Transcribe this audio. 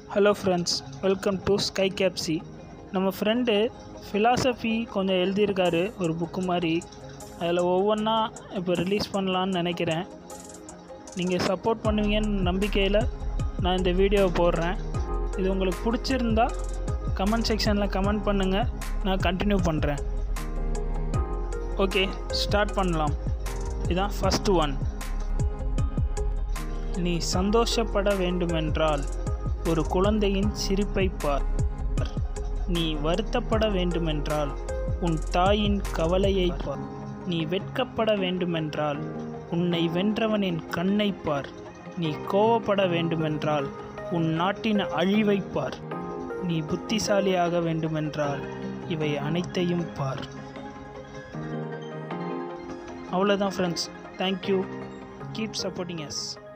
hello friends welcome to sky capsy நம்ம friend philosophy கொஞ்சம் எழுதியிருக்காரு ஒரு புக்கு மாதிரி அதில் ஒவ்வொன்றா இப்போ ரிலீஸ் பண்ணலான்னு நினைக்கிறேன் நீங்கள் சப்போர்ட் பண்ணுவீங்கன்னு நம்பிக்கையில் நான் இந்த வீடியோவை போடுறேன் இது உங்களுக்கு பிடிச்சிருந்தா கமெண்ட் செக்ஷனில் கமெண்ட் பண்ணுங்கள் நான் கண்டினியூ பண்ணுறேன் ஓகே ஸ்டார்ட் பண்ணலாம் இதுதான் ஃபஸ்ட்டு ஒன் நீ சந்தோஷப்பட வேண்டுமென்றால் ஒரு குழந்தையின் சிரிப்பை பார் நீ வருத்தப்பட வேண்டுமென்றால் உன் தாயின் கவலையை பார் நீ வெட்கப்பட வேண்டுமென்றால் உன்னை வென்றவனின் கண்ணை பார் நீ கோவப்பட வேண்டுமென்றால் உன் நாட்டின் அழிவை பார் நீ புத்திசாலியாக வேண்டுமென்றால் இவை அனைத்தையும் பார் அவ்வளோதான் friends thank you keep supporting S